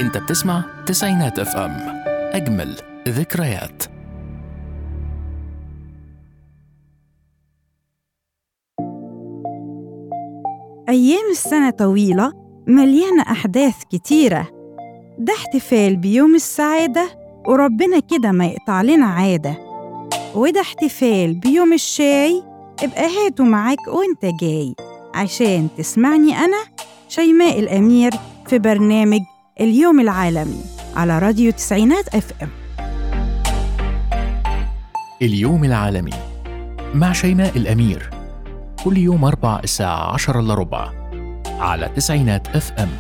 انت بتسمع تسعينات اف ام اجمل ذكريات أيام السنة طويلة مليانة أحداث كتيرة ده احتفال بيوم السعادة وربنا كده ما يقطع لنا عادة وده احتفال بيوم الشاي ابقى هاته معاك وانت جاي عشان تسمعني أنا شيماء الأمير في برنامج اليوم العالمي على راديو تسعينات اف ام اليوم العالمي مع شيماء الأمير كل يوم أربع الساعة عشر إلا ربع على تسعينات اف ام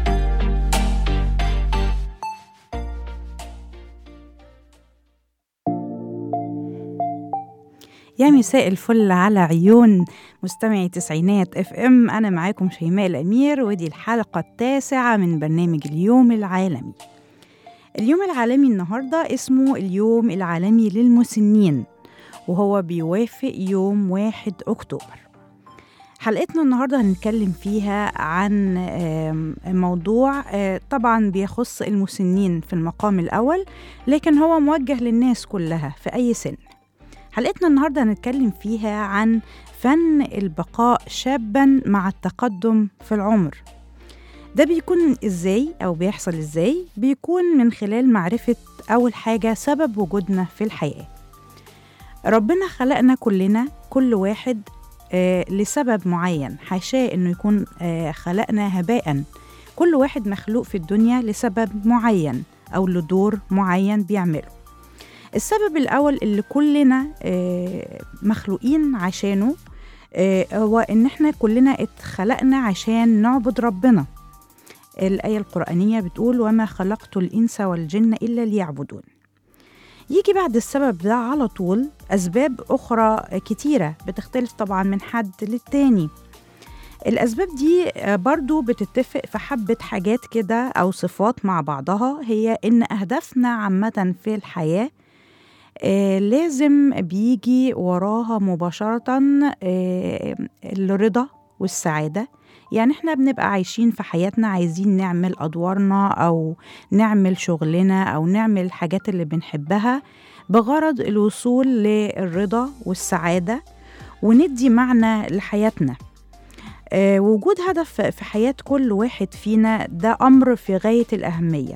يا مساء الفل على عيون مستمعي تسعينات اف ام انا معاكم شيماء الامير ودي الحلقه التاسعه من برنامج اليوم العالمي اليوم العالمي النهارده اسمه اليوم العالمي للمسنين وهو بيوافق يوم واحد اكتوبر حلقتنا النهارده هنتكلم فيها عن آم، موضوع آه، طبعا بيخص المسنين في المقام الاول لكن هو موجه للناس كلها في اي سن حلقتنا النهارده هنتكلم فيها عن فن البقاء شابا مع التقدم في العمر ده بيكون ازاي او بيحصل ازاي بيكون من خلال معرفه اول حاجه سبب وجودنا في الحياه ربنا خلقنا كلنا كل واحد آه لسبب معين حاشاه انه يكون آه خلقنا هباء كل واحد مخلوق في الدنيا لسبب معين او لدور معين بيعمله السبب الأول اللي كلنا آه، مخلوقين عشانه آه، هو إن إحنا كلنا اتخلقنا عشان نعبد ربنا الآية القرآنية بتقول وما خلقت الإنس والجن إلا ليعبدون يجي بعد السبب ده على طول أسباب أخرى كتيرة بتختلف طبعا من حد للتاني الأسباب دي آه، برضو بتتفق في حبة حاجات كده أو صفات مع بعضها هي إن أهدافنا عامة في الحياة آه لازم بيجي وراها مباشرة آه الرضا والسعادة يعني احنا بنبقى عايشين في حياتنا عايزين نعمل أدوارنا أو نعمل شغلنا أو نعمل الحاجات اللي بنحبها بغرض الوصول للرضا والسعادة وندي معنى لحياتنا آه وجود هدف في حياة كل واحد فينا ده أمر في غاية الأهمية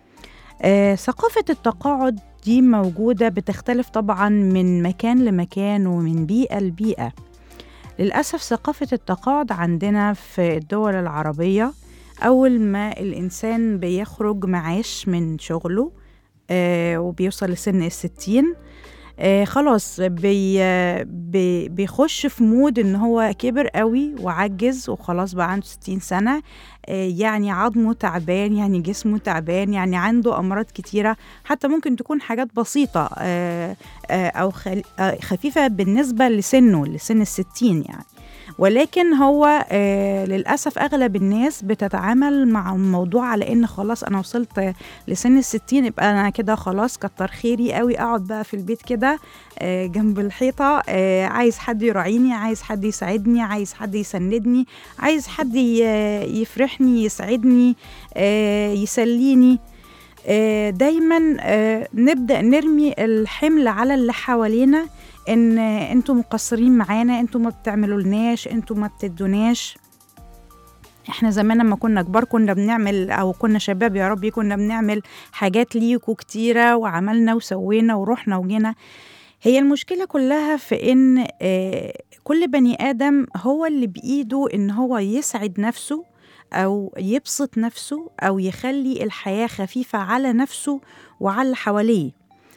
آه ثقافة التقاعد دي موجودة بتختلف طبعا من مكان لمكان ومن بيئة لبيئة للأسف ثقافة التقاعد عندنا في الدول العربية أول ما الإنسان بيخرج معاش من شغله آه وبيوصل لسن الستين آه خلاص بي بي بيخش في مود ان هو كبر قوي وعجز وخلاص بقى عنده 60 سنة آه يعني عظمه تعبان يعني جسمه تعبان يعني عنده امراض كتيرة حتى ممكن تكون حاجات بسيطة آه آه او خل- آه خفيفة بالنسبة لسنه لسن الستين يعني ولكن هو آه للأسف أغلب الناس بتتعامل مع الموضوع على إن خلاص أنا وصلت لسن الستين يبقى أنا كده خلاص كتر خيري قوي أقعد بقى في البيت كده آه جنب الحيطة آه عايز حد يراعيني عايز حد يساعدني عايز حد يسندني عايز حد ي- يفرحني يسعدني آه يسليني آه، دايما آه، نبدا نرمي الحمل على اللي حوالينا ان آه، انتوا مقصرين معانا انتوا ما بتعملوا لناش انتوا ما بتدوناش احنا زمان لما كنا كبار كنا بنعمل او كنا شباب يا ربي كنا بنعمل حاجات ليكوا كتيره وعملنا وسوينا ورحنا وجينا هي المشكله كلها في ان آه، كل بني ادم هو اللي بايده ان هو يسعد نفسه أو يبسط نفسه أو يخلي الحياة خفيفة على نفسه وعلى اللي حواليه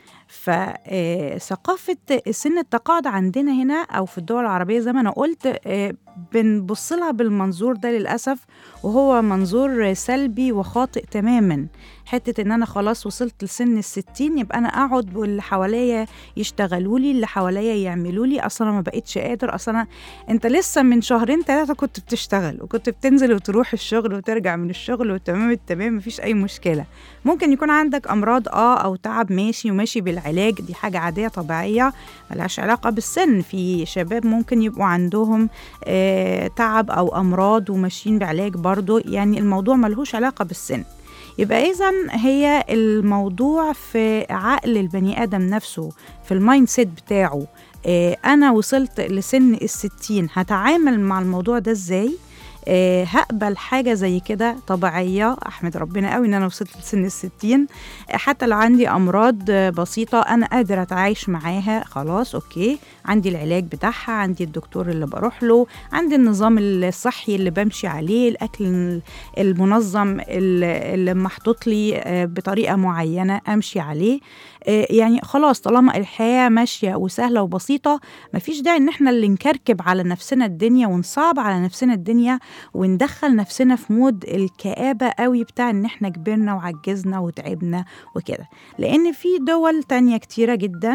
فثقافة سن التقاعد عندنا هنا أو في الدول العربية زي ما أنا قلت آه، بنبص لها بالمنظور ده للأسف وهو منظور سلبي وخاطئ تماما حتة إن أنا خلاص وصلت لسن الستين يبقى أنا أقعد واللي حواليا يشتغلوا لي اللي حواليا يعملوا لي أصلا ما بقتش قادر أصلا أنت لسه من شهرين ثلاثة كنت بتشتغل وكنت بتنزل وتروح الشغل وترجع من الشغل وتمام التمام مفيش أي مشكلة ممكن يكون عندك أمراض آه أو تعب ماشي وماشي بالعلاج دي حاجة عادية طبيعية ملهاش علاقة بالسن في شباب ممكن يبقوا عندهم آه تعب أو أمراض وماشيين بعلاج برضو يعني الموضوع ملهوش علاقة بالسن يبقى إذا هي الموضوع في عقل البني آدم نفسه في المايند سيت بتاعه آه، أنا وصلت لسن الستين هتعامل مع الموضوع ده إزاي آه، هقبل حاجة زي كده طبيعية أحمد ربنا قوي إن أنا وصلت لسن الستين آه، حتى لو عندي أمراض آه، بسيطة أنا قادرة أتعايش معاها خلاص أوكي عندي العلاج بتاعها عندي الدكتور اللي بروح له عندي النظام الصحي اللي بمشي عليه الأكل المنظم اللي اللي محطوط لي آه، بطريقة معينة أمشي عليه آه، يعني خلاص طالما الحياة ماشية وسهلة وبسيطة مفيش داعي إن احنا اللي نكركب على نفسنا الدنيا ونصعب على نفسنا الدنيا وندخل نفسنا في مود الكآبة قوي بتاع إن احنا كبرنا وعجزنا وتعبنا وكده لأن في دول تانية كتيرة جدا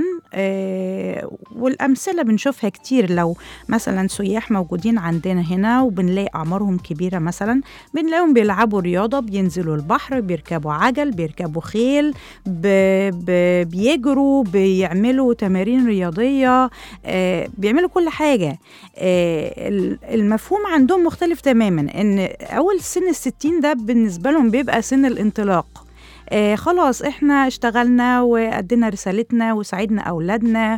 آه، والأمثلة بنشوفها كتير لو مثلا سياح موجودين عندنا هنا وبنلاقي أعمارهم كبيرة مثلا بنلاقيهم بيلعبوا رياضة بينزلوا البحر بيركبوا عجل بيركبوا خيل ب... ب... بيجروا بيعملوا تمارين رياضية آه، بيعملوا كل حاجة آه، ال- المفهوم عندهم مختلف تماما ان اول سن الستين ده بالنسبة لهم بيبقى سن الانطلاق آه خلاص احنا اشتغلنا وادينا رسالتنا وساعدنا اولادنا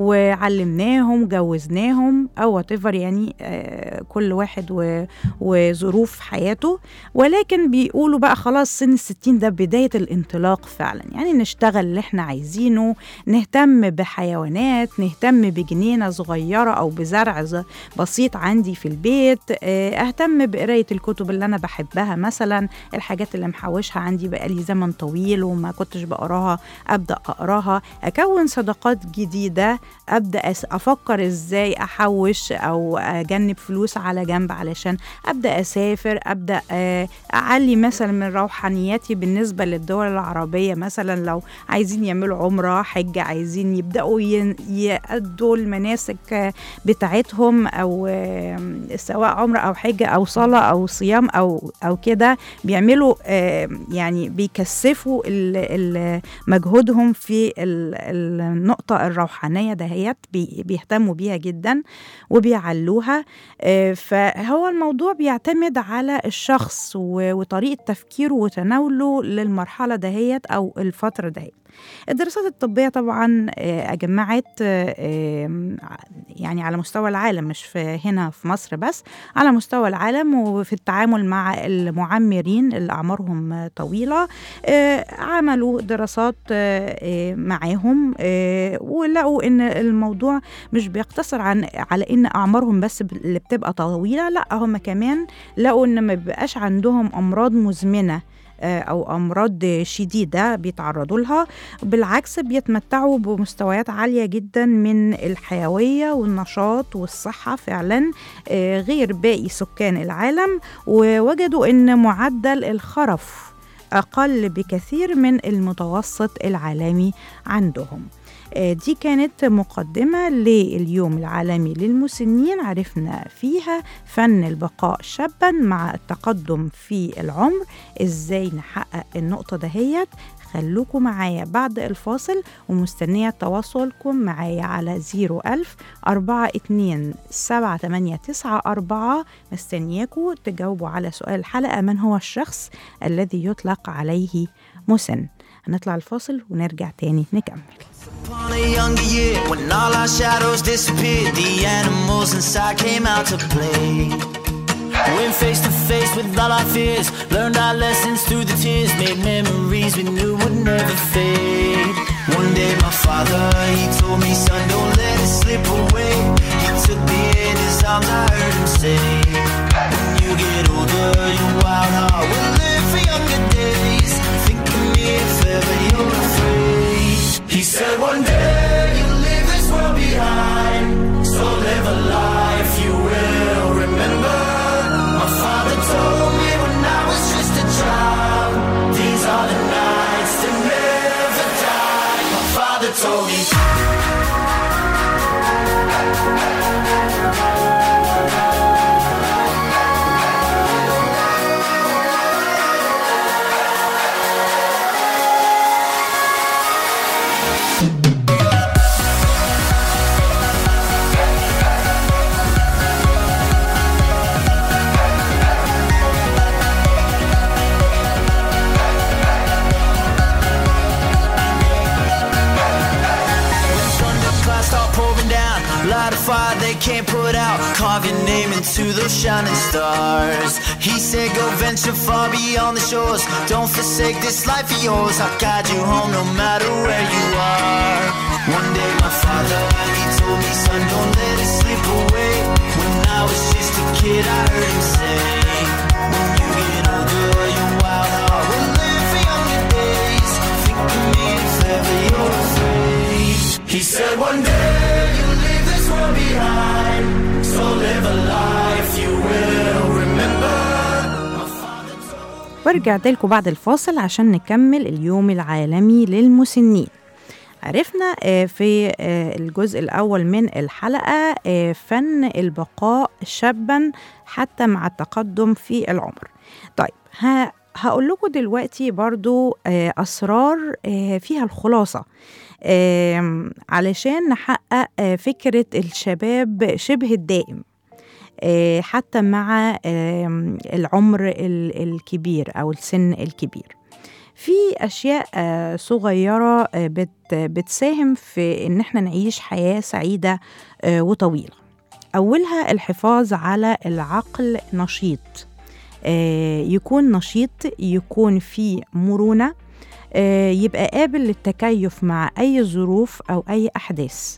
وعلمناهم جوزناهم او whatever يعني آه كل واحد و- وظروف حياته ولكن بيقولوا بقى خلاص سن الستين ده بداية الانطلاق فعلا يعني نشتغل اللي احنا عايزينه نهتم بحيوانات نهتم بجنينة صغيرة أو بزرع ز- بسيط عندي في البيت آه، أهتم بقراية الكتب اللي أنا بحبها مثلا الحاجات اللي محوشها عندي بقالي زمن طويل وما كنتش بقراها أبدأ أقراها أكون صداقات جديدة أبدأ أس- أفكر إزاي أحوش أو أجنب فلوس على جنب علشان أبدأ أسافر أبدأ آه، أعلي مثلا من روحانياتي بالنسبة للدول العربية مثلا لو عايزين يعملوا عمرة حج عايزين يبدأوا ين- يأدوا المناسك آه، بتاعتهم أو آه، سواء عمرة أو حجة أو صلاة أو صيام أو أو كده بيعملوا آه، يعني بيكثفوا ال- ال- مجهودهم في ال- النقطة الروحانية دهيت بي- بيهتموا بيها جدا وبيعلوها آه، فهو الموضوع بيعتمد على الشخص و- وطريقة تفكيره وتناوله للمرحلة دهيت أو الفترة دهيت الدراسات الطبية طبعا آه، أجمعت آه، آم، يعني على مستوى العالم مش في هنا في مصر بس على مستوى العالم وفي التعامل مع المعمرين اللي أعمارهم آه، طويلة آه، عملوا دراسات آه، آه، معاهم آه، ولقوا إن الموضوع مش بيقتصر عن على إن أعمارهم بس اللي بتبقى طويلة لا هم كمان لقوا إن ما بيبقاش عندهم أمراض مزمنة آه، أو أمراض شديدة بيتعرضوا لها بالعكس بيتمتعوا بمستويات عالية جدا من الحيوية والنشاط والصحة فعلا آه، غير باقي سكان العالم ووجدوا أن معدل الخرف أقل بكثير من المتوسط العالمي عندهم آه، دي كانت مقدمة لليوم العالمي للمسنين عرفنا فيها فن البقاء شابا مع التقدم في العمر ازاي نحقق النقطة دهيت خلوكم معايا بعد الفاصل ومستنية تواصلكم معايا على 01000 42 789 مستنياكم تجاوبوا على سؤال الحلقة من هو الشخص الذي يطلق عليه مسن هنطلع الفاصل ونرجع تاني نكمل Upon a younger year, when all our shadows disappeared, the animals inside came out to play. Went face to face with all our fears, learned our lessons through the tears, made memories we knew would never fade. One day my father, he told me, son, don't let it slip away. He took me in his arms, I heard him say, when you get older, your wild heart will live for younger days. Think of me if ever you're afraid. He said one day you'll leave this world behind, so live a life you will remember. My father told me when I was just a child, these are the nights that never die. My father told me. can't put out. Carve your name into those shining stars. He said, Go venture far beyond the shores. Don't forsake this life of yours. I'll guide you home no matter where you are. One day, my father, he told me, Son, don't let it slip away. When I was just a kid, I heard him say, When you get older, your wild heart will live for younger days. Think of me if ever you're afraid. He said, One day you'll leave this world behind. So live a life you will remember. My father told ورجعت لكم بعد الفاصل عشان نكمل اليوم العالمي للمسنين عرفنا آه، في آه، الجزء الأول من الحلقة آه، فن البقاء شابا حتى مع التقدم في العمر طيب ها هقول لكم دلوقتي برضو آه، أسرار آه، فيها الخلاصة آم، علشان نحقق آه، فكرة الشباب شبه الدائم آه، حتى مع آم، العمر ال- الكبير أو السن الكبير في أشياء آه، صغيرة آه، بت بتساهم في إن احنا نعيش حياة سعيدة آه، وطويلة أولها الحفاظ على العقل نشيط آه، يكون نشيط يكون فيه مرونة آه، يبقى قابل للتكيف مع أي ظروف أو أي أحداث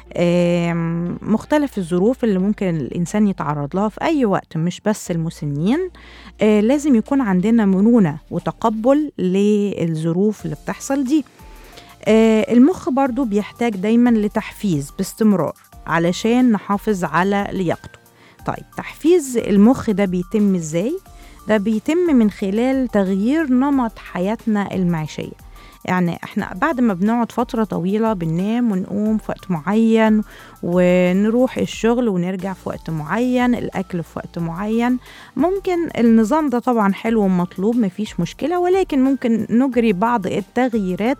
آم، مختلف الظروف اللي ممكن الإنسان يتعرض لها في أي وقت مش بس المسنين آه، لازم يكون عندنا مرونة وتقبل للظروف اللي بتحصل دي آه، المخ برضو بيحتاج دايما لتحفيز باستمرار علشان نحافظ على لياقته طيب تحفيز المخ ده بيتم ازاي؟ ده بيتم من خلال تغيير نمط حياتنا المعيشية يعني احنا بعد ما بنقعد فترة طويلة بننام ونقوم في وقت معين ونروح الشغل ونرجع في وقت معين الأكل في وقت معين ممكن النظام ده طبعا حلو ومطلوب مفيش مشكلة ولكن ممكن نجري بعض التغييرات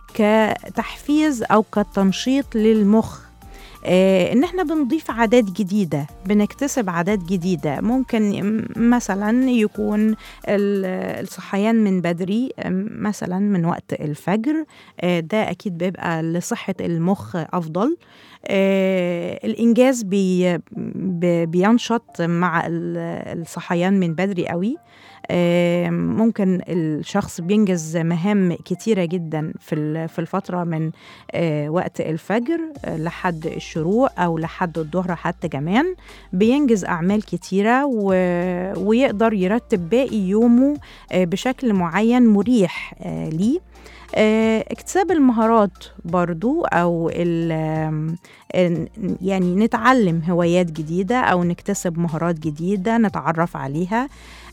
كتحفيز أو كتنشيط للمخ آه، ان احنا بنضيف عادات جديده بنكتسب عادات جديده ممكن م- مثلا يكون ال- الصحيان من بدري آم، مثلا من وقت الفجر آه، ده اكيد بيبقى لصحه المخ افضل آه، الانجاز بي بي- بينشط مع ال- الصحيان من بدري قوي آه، ممكن الشخص بينجز مهام كتيرة جدا في ال- في الفترة من آه، وقت الفجر آه، لحد الشروق أو لحد الظهر حتى كمان بينجز أعمال كتيرة و- ويقدر يرتب باقي يومه آه، بشكل معين مريح آه، ليه آه، اكتساب المهارات برضو أو ال- آم، آه، يعني نتعلم هوايات جديدة أو نكتسب مهارات جديدة نتعرف عليها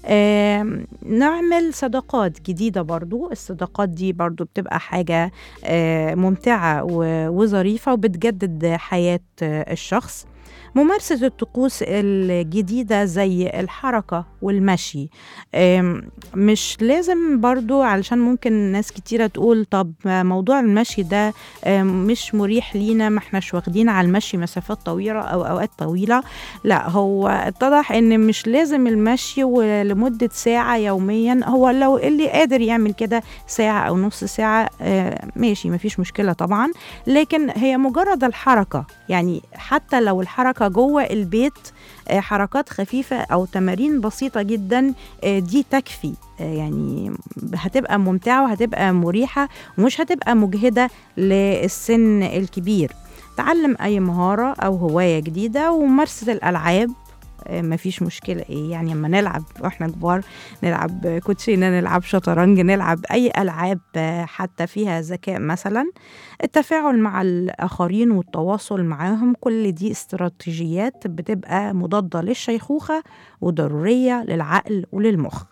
آم، نعمل صداقات جديدة برضو الصداقات دي برضو بتبقى حاجة آه، ممتعة و- وظريفة وبتجدد حياة آه، الشخص ممارسة الطقوس الجديدة زي الحركة والمشي آم، مش لازم برضو علشان ممكن ناس كتيرة تقول طب موضوع المشي ده آم، مش مريح لينا ما احناش واخدين على المشي مسافات طويلة أو أوقات طويلة لا هو اتضح ان مش لازم المشي لمدة ساعة يوميا هو لو اللي قادر يعمل كده ساعة او نص ساعة آه، ماشي مفيش مشكلة طبعا لكن هي مجرد الحركة يعني حتى لو الحركة جوه البيت آه، حركات خفيفة او تمارين بسيطة جدا آه، دي تكفي آه، يعني هتبقى ممتعة وهتبقى مريحة ومش هتبقى مجهدة للسن الكبير تعلم أي مهارة أو هواية جديدة وممارسة الألعاب آه، مفيش مشكلة إيه يعني لما نلعب وإحنا كبار نلعب كوتشينة نلعب شطرنج نلعب أي ألعاب آه، حتى فيها ذكاء مثلا التفاعل مع الآخرين والتواصل معاهم كل دي استراتيجيات بتبقى مضادة للشيخوخة وضرورية للعقل وللمخ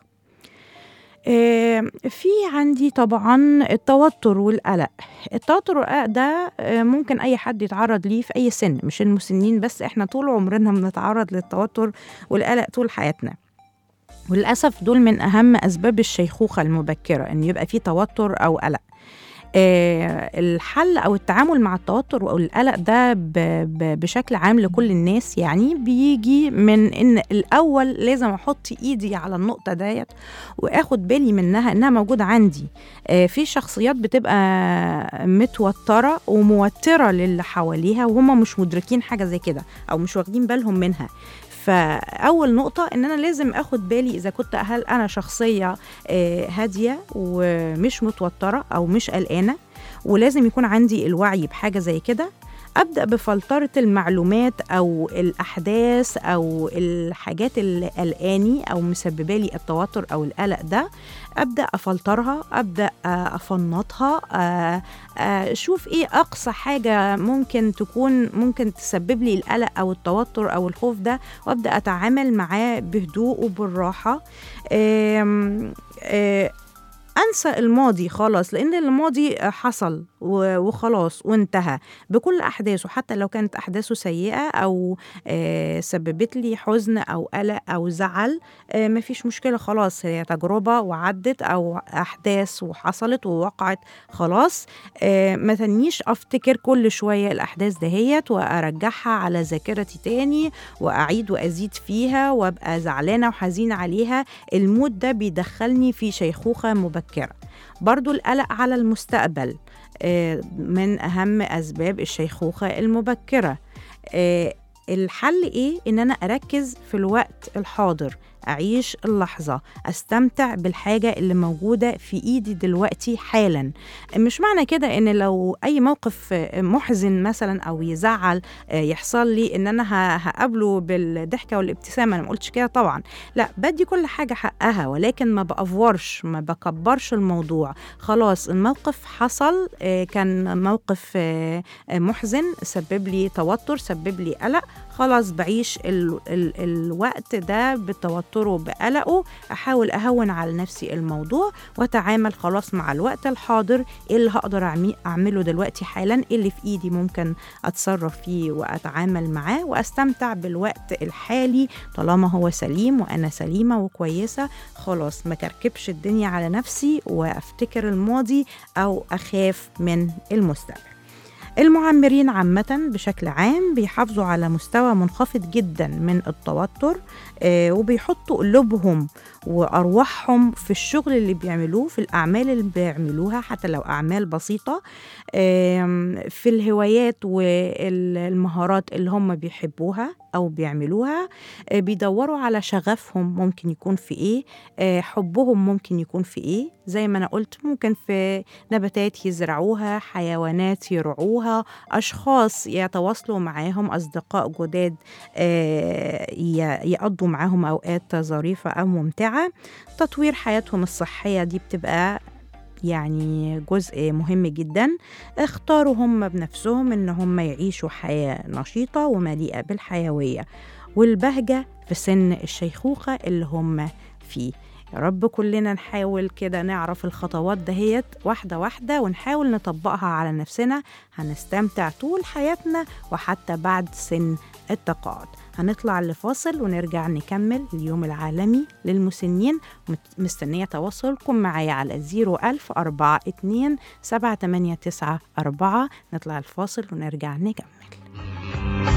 آه، في عندي طبعا التوتر والقلق التوتر والقلق ده آه، ممكن اي حد يتعرض ليه في اي سن مش المسنين بس احنا طول عمرنا بنتعرض للتوتر والقلق طول حياتنا وللاسف دول من اهم اسباب الشيخوخه المبكره ان يبقى في توتر او قلق آه، الحل او التعامل مع التوتر او القلق ده ب- ب- بشكل عام لكل الناس يعني بيجي من ان الاول لازم احط ايدي على النقطه ديت واخد بالي منها انها موجوده عندي آه، في شخصيات بتبقى متوتره وموتره للي حواليها وهم مش مدركين حاجه زي كده او مش واخدين بالهم منها فاول نقطه ان انا لازم اخد بالي اذا كنت هل انا شخصيه آه، هاديه ومش متوتره او مش قلقانه ولازم يكون عندي الوعي بحاجه زي كده ابدا بفلتره المعلومات او الاحداث او الحاجات اللي قلقاني او مسببه لي التوتر او القلق ده ابدا افلترها ابدا آه، افنطها آه، آه، اشوف ايه اقصى حاجه ممكن تكون ممكن تسبب لي القلق او التوتر او الخوف ده وابدا اتعامل معاه بهدوء وبالراحه آم، آه، انسى الماضي خلاص لان الماضي حصل و- وخلاص وانتهى بكل احداثه حتى لو كانت احداثه سيئه او آه، سببت لي حزن او قلق او زعل آه، مفيش مشكله خلاص هي تجربه وعدت او احداث وحصلت ووقعت خلاص آه، ما تنيش افتكر كل شويه الاحداث دهيت وارجعها على ذاكرتي تاني واعيد وازيد فيها وابقى زعلانه وحزينه عليها المود ده بيدخلني في شيخوخه مبكره برضو القلق على المستقبل آه، من اهم اسباب الشيخوخه المبكره آه، الحل ايه ان انا اركز في الوقت الحاضر اعيش اللحظه استمتع بالحاجه اللي موجوده في ايدي دلوقتي حالا مش معنى كده ان لو اي موقف آه، محزن مثلا او يزعل آه، يحصل لي ان انا ه- هقابله بالضحكه والابتسامه انا ما قلتش كده طبعا لا بدي كل حاجه حقها ولكن ما بافورش ما بكبرش الموضوع خلاص الموقف حصل آه، كان موقف آه، آه، محزن سبب لي توتر سبب لي قلق خلاص بعيش ال ال الوقت ده بتوتره بقلقه احاول اهون على نفسي الموضوع واتعامل خلاص مع الوقت الحاضر ايه اللي هقدر أعمي- اعمله دلوقتي حالا ايه اللي في ايدي ممكن اتصرف فيه واتعامل معاه واستمتع بالوقت الحالي طالما هو سليم وانا سليمه وكويسه خلاص ما كركبش الدنيا على نفسي وافتكر الماضي او اخاف من المستقبل المعمرين عامة بشكل عام بيحافظوا على مستوى منخفض جدا من التوتر آه، وبيحطوا قلوبهم وأرواحهم في الشغل اللي بيعملوه في الأعمال اللي بيعملوها حتى لو أعمال بسيطة آم، في الهوايات والمهارات اللي هم بيحبوها أو بيعملوها آه، بيدوروا على شغفهم ممكن يكون في إيه آه، حبهم ممكن يكون في إيه زي ما أنا قلت ممكن في نباتات يزرعوها حيوانات يرعوها أشخاص يتواصلوا معاهم أصدقاء جداد آه، ي- يقضوا معاهم أوقات ظريفة أو ممتعة تطوير حياتهم الصحية دي بتبقى يعني جزء مهم جدا اختاروا هم بنفسهم ان هم يعيشوا حياة نشيطة ومليئة بالحيوية والبهجة في سن الشيخوخة اللي هم فيه يا رب كلنا نحاول كده نعرف الخطوات دهيت واحدة واحدة ونحاول نطبقها على نفسنا هنستمتع طول حياتنا وحتى بعد سن التقاعد هنطلع لفاصل ونرجع نكمل اليوم العالمي للمسنين مت- مستنية تواصلكم معايا على 01000 42 789 نطلع الفاصل ونرجع نكمل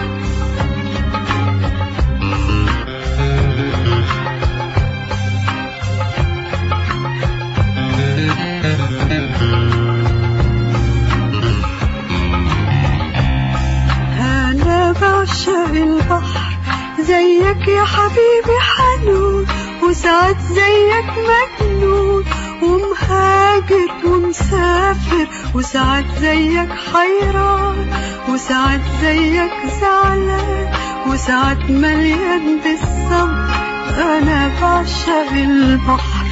أنا بعشق البحر زيك يا حبيبي حنون وساعات زيك مجنون ومهاجر ومسافر وساعات زيك حيران وساعات زيك زعلان وساعات مليان بالصبر أنا بعشق البحر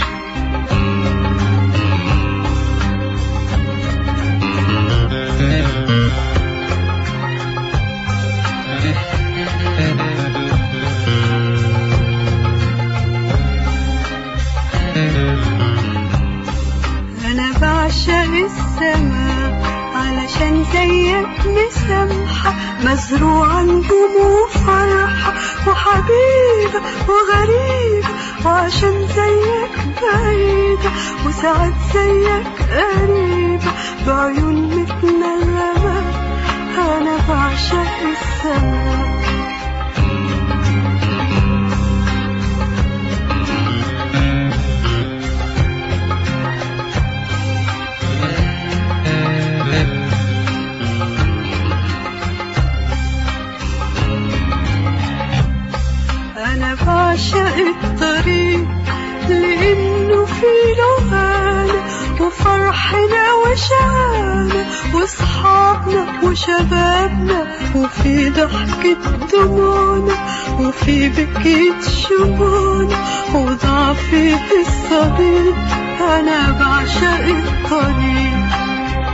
أنا بعشق السماء علشان زيك مسامحة مزروعة نجوم وفرحة وحبيبة وغريبة وعشان زيك بعيدة وساعات زيك قريبة بعيون متنغمة أنا بعشق السما أنا بعشق الطريق لأنه فيه لغانا وفرحنا وشانا وصحابنا وشبابنا وفي ضحكة دموعنا وفي بكية شموعنا وضعفي الصديق أنا بعشق الطريق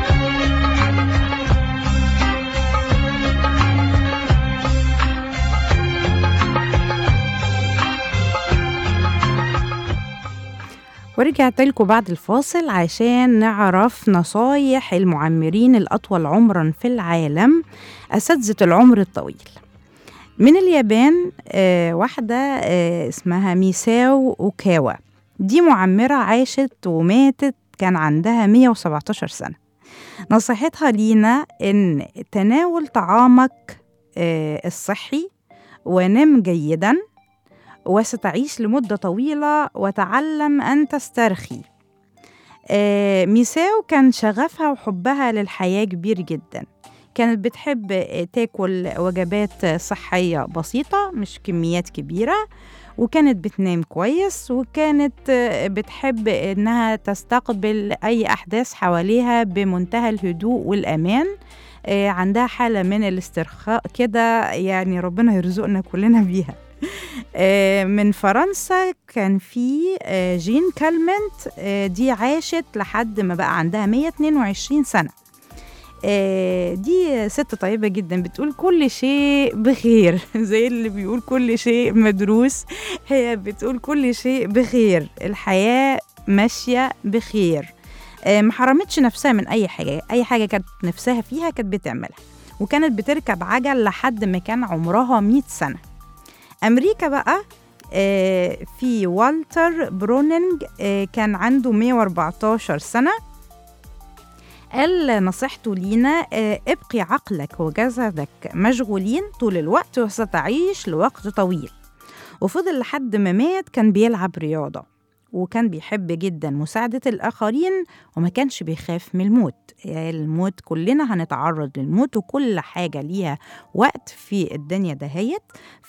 ورجعت لكم بعد الفاصل عشان نعرف نصايح المعمرين الأطول عمرا في العالم أساتذة العمر الطويل من اليابان آه واحدة آه اسمها ميساو أوكاوا دي معمرة عاشت وماتت كان عندها 117 سنة نصيحتها لينا إن تناول طعامك آه الصحي ونم جيدا وستعيش لمدة طويلة وتعلم أن تسترخي آه ميساو كان شغفها وحبها للحياة كبير جدا كانت بتحب آه، تاكل وجبات صحية بسيطة مش كميات كبيرة وكانت بتنام كويس وكانت آه، بتحب إنها تستقبل أي أحداث حواليها بمنتهى الهدوء والأمان آه، عندها حالة من الاسترخاء كده يعني ربنا يرزقنا كلنا بيها آه، من فرنسا كان في آه، جين كالمنت آه، دي عاشت لحد ما بقى عندها 122 سنة آه، دي ست طيبة جدا بتقول كل شيء بخير زي اللي بيقول كل شيء مدروس هي بتقول كل شيء بخير الحياة ماشية بخير آه، ما حرمتش نفسها من أي حاجة أي حاجة كانت نفسها فيها كانت بتعملها وكانت بتركب عجل لحد ما كان عمرها 100 سنة أمريكا بقى آه، في والتر برونينج آه، كان عنده 114 سنة قال نصيحته لينا آه، ابقي عقلك وجسدك مشغولين طول الوقت وستعيش لوقت طويل وفضل لحد ما مات كان بيلعب رياضة وكان بيحب جدا مساعدة الآخرين وما كانش بيخاف من الموت يعني الموت كلنا هنتعرض للموت وكل حاجة ليها وقت في الدنيا دهيت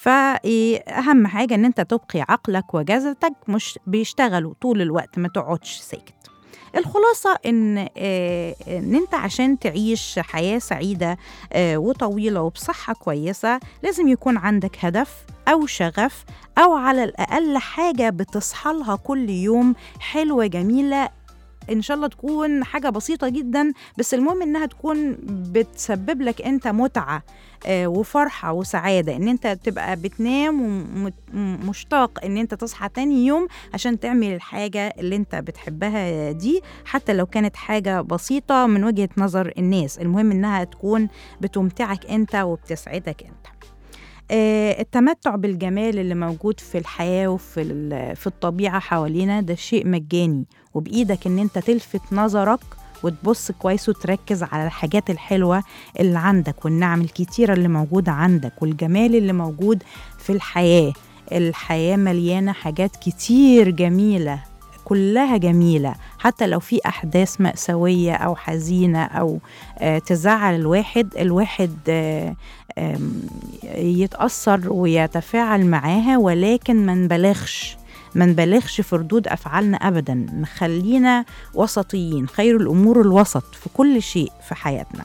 فأهم حاجة إن أنت تبقي عقلك وجسدك مش بيشتغلوا طول الوقت ما تقعدش ساكت الخلاصة إن آه، إن أنت عشان تعيش حياة سعيدة آه، وطويلة وبصحة كويسة لازم يكون عندك هدف أو شغف أو على الأقل حاجة بتصحى لها كل يوم حلوة جميلة ان شاء الله تكون حاجه بسيطه جدا بس المهم انها تكون بتسبب لك انت متعه آه، وفرحه وسعاده ان انت تبقى بتنام ومشتاق ان انت تصحى تاني يوم عشان تعمل الحاجه اللي انت بتحبها دي حتى لو كانت حاجه بسيطه من وجهه نظر الناس المهم انها تكون بتمتعك انت وبتسعدك انت آه، التمتع بالجمال اللي موجود في الحياة وفي ال- في الطبيعة حوالينا ده شيء مجاني وبإيدك إن أنت تلفت نظرك وتبص كويس وتركز على الحاجات الحلوة اللي عندك والنعم الكتيرة اللي موجودة عندك والجمال اللي موجود في الحياة الحياة مليانة حاجات كتير جميلة كلها جميلة حتى لو في أحداث مأساوية أو حزينة أو آه تزعل الواحد الواحد آه آم، يتأثر ويتفاعل معاها ولكن ما نبالغش ما نبالغش في ردود أفعالنا أبدا نخلينا وسطيين خير الأمور الوسط في كل شيء في حياتنا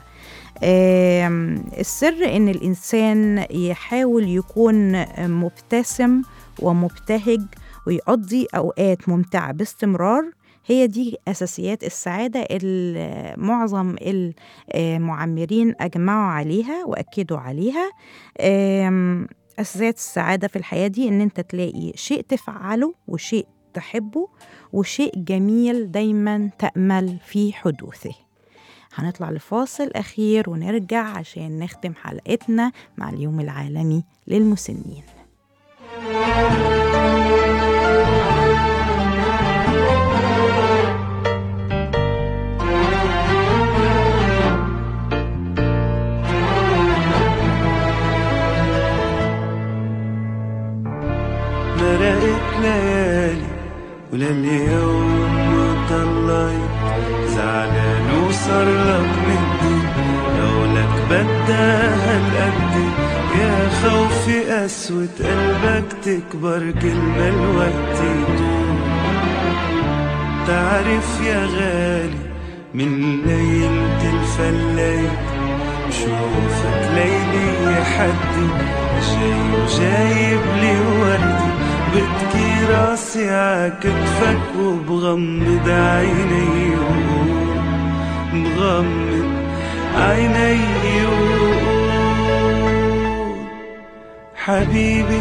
آم، السر إن الإنسان يحاول يكون مبتسم ومبتهج ويقضي أوقات ممتعة باستمرار هي دي أساسيات السعادة اللي معظم المعمرين أجمعوا عليها وأكدوا عليها آم، أساسيات السعادة في الحياة دي إن أنت تلاقي شيء تفعله وشيء تحبه وشيء جميل دايما تأمل في حدوثه هنطلع لفاصل أخير ونرجع عشان نختم حلقتنا مع اليوم العالمي للمسنين ولليوم ما طلعت زعلان وصار لك مني لولك بدها هالقد يا خوفي قسوة قلبك تكبر كل ما الوقت يطول تعرف يا غالي من ليلة الفليت بشوفك ليلي يا حدي جاي وجايب لي وردي بتكي راسي عكتفك وبغمض عيني وقول بغمض عيني وقول حبيبي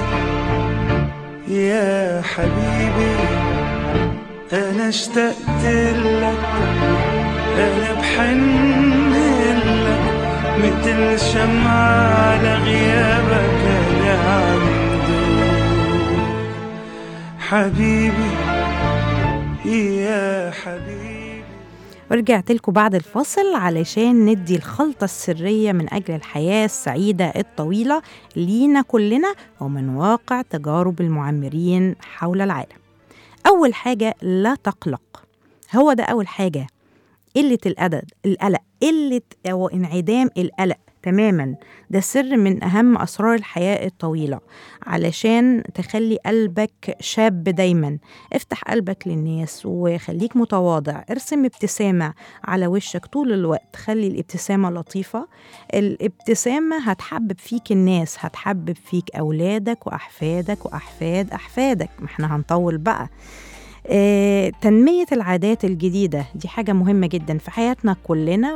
يا حبيبي أنا اشتقت لك أنا بحن لك مثل شمعة على غيابك أنا عم دوب حبيبي يا حبيبي ورجعت لكم بعد الفاصل علشان ندي الخلطة السرية من أجل الحياة السعيدة الطويلة لينا كلنا ومن واقع تجارب المعمرين حول العالم أول حاجة لا تقلق هو ده أول حاجة قلة الأدب القلق قلة أو انعدام القلق تماما ده سر من أهم أسرار الحياة الطويلة علشان تخلي قلبك شاب دايما افتح قلبك للناس وخليك متواضع ارسم ابتسامة على وشك طول الوقت خلي الابتسامة لطيفة الابتسامة هتحبب فيك الناس هتحبب فيك أولادك وأحفادك وأحفاد أحفادك ما احنا هنطول بقى آه، تنمية العادات الجديدة دي حاجة مهمة جدا في حياتنا كلنا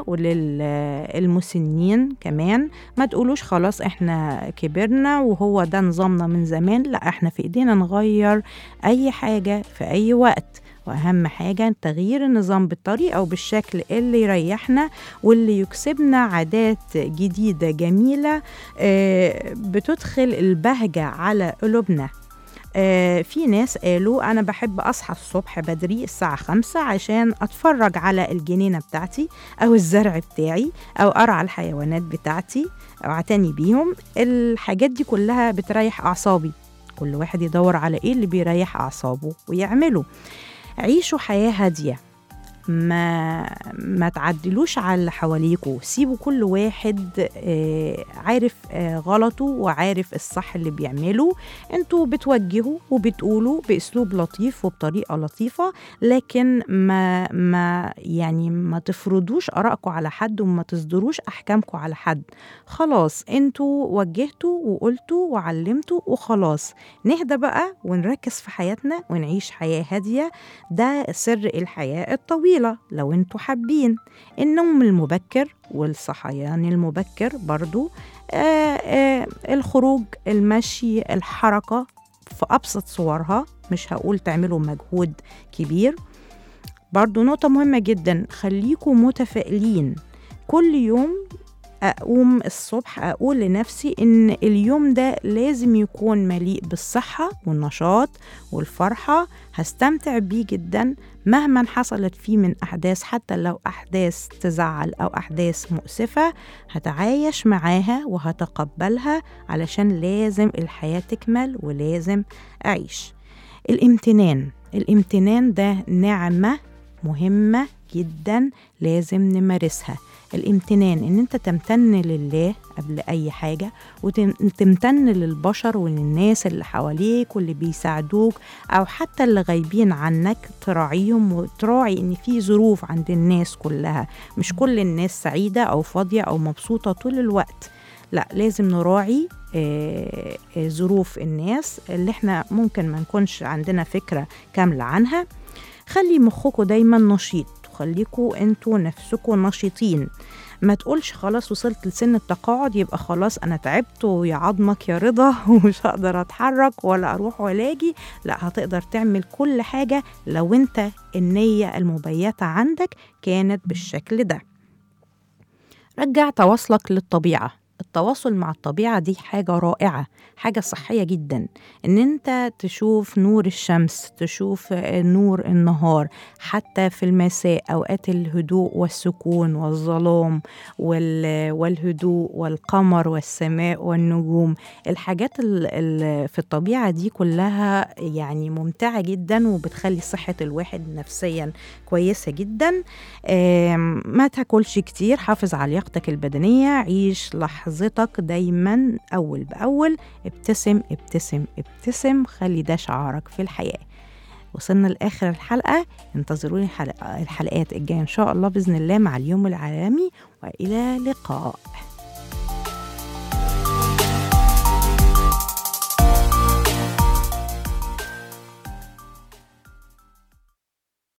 وللمسنين كمان ما تقولوش خلاص احنا كبرنا وهو ده نظامنا من زمان لا احنا في ايدينا نغير اي حاجة في اي وقت واهم حاجه تغيير النظام بالطريقه وبالشكل اللي يريحنا واللي يكسبنا عادات جديده جميله آه، بتدخل البهجه على قلوبنا آه، في ناس قالوا أنا بحب أصحى الصبح بدري الساعة خمسة عشان أتفرج على الجنينة بتاعتي أو الزرع بتاعي أو أرعى الحيوانات بتاعتي أو أعتني بيهم الحاجات دي كلها بتريح أعصابي كل واحد يدور على إيه اللي بيريح أعصابه ويعمله عيشوا حياة هادية ما ما تعدلوش على اللي حواليكوا سيبوا كل واحد آه، عارف آه، غلطه وعارف الصح اللي بيعمله انتوا بتوجهوا وبتقولوا باسلوب لطيف وبطريقه لطيفه لكن ما ما يعني ما تفرضوش ارائكم على حد وما تصدروش احكامكم على حد خلاص انتوا وجهتوا وقلتوا وعلمتوا وخلاص نهدى بقى ونركز في حياتنا ونعيش حياه هاديه ده سر الحياه الطويله لو انتوا حابين النوم المبكر والصحيان المبكر برضو آه آه الخروج المشي الحركة في أبسط صورها مش هقول تعملوا مجهود كبير برضو نقطة مهمة جدا خليكم متفائلين كل يوم أقوم الصبح أقول لنفسي إن اليوم ده لازم يكون مليء بالصحة والنشاط والفرحة هستمتع بيه جدا مهما حصلت فيه من أحداث حتى لو أحداث تزعل أو أحداث مؤسفة هتعايش معاها وهتقبلها علشان لازم الحياة تكمل ولازم أعيش الامتنان الامتنان ده نعمة مهمة جدا لازم نمارسها الامتنان ان انت تمتن لله قبل اي حاجة وتمتن للبشر وللناس اللي حواليك واللي بيساعدوك او حتى اللي غايبين عنك تراعيهم وتراعي ان في ظروف عند الناس كلها مش كل الناس سعيدة او فاضية او مبسوطة طول الوقت لا لازم نراعي آه، آه، ظروف الناس اللي احنا ممكن ما نكونش عندنا فكرة كاملة عنها خلي مخكوا دايما نشيط خليكوا انتوا نفسكوا نشيطين ما تقولش خلاص وصلت لسن التقاعد يبقى خلاص انا تعبت ويا عظمك يا رضا ومش هقدر اتحرك ولا اروح ولا اجي لا هتقدر تعمل كل حاجة لو انت النية المبيتة عندك كانت بالشكل ده رجع تواصلك للطبيعة التواصل مع الطبيعة دي حاجة رائعة حاجة صحية جدا ان انت تشوف نور الشمس تشوف آه، نور النهار حتى في المساء اوقات الهدوء والسكون والظلام وال- والهدوء والقمر والسماء والنجوم الحاجات ال- ال- في الطبيعة دي كلها يعني ممتعة جدا وبتخلي صحة الواحد نفسيا كويسة جدا آم، ما تاكلش كتير حافظ على لياقتك البدنية عيش لحظتك دايما أول بأول ابتسم ابتسم ابتسم خلي ده شعارك في الحياة وصلنا لآخر الحلقة انتظروني الحلقة الحلقات الجاية إن شاء الله بإذن الله مع اليوم العالمي وإلى لقاء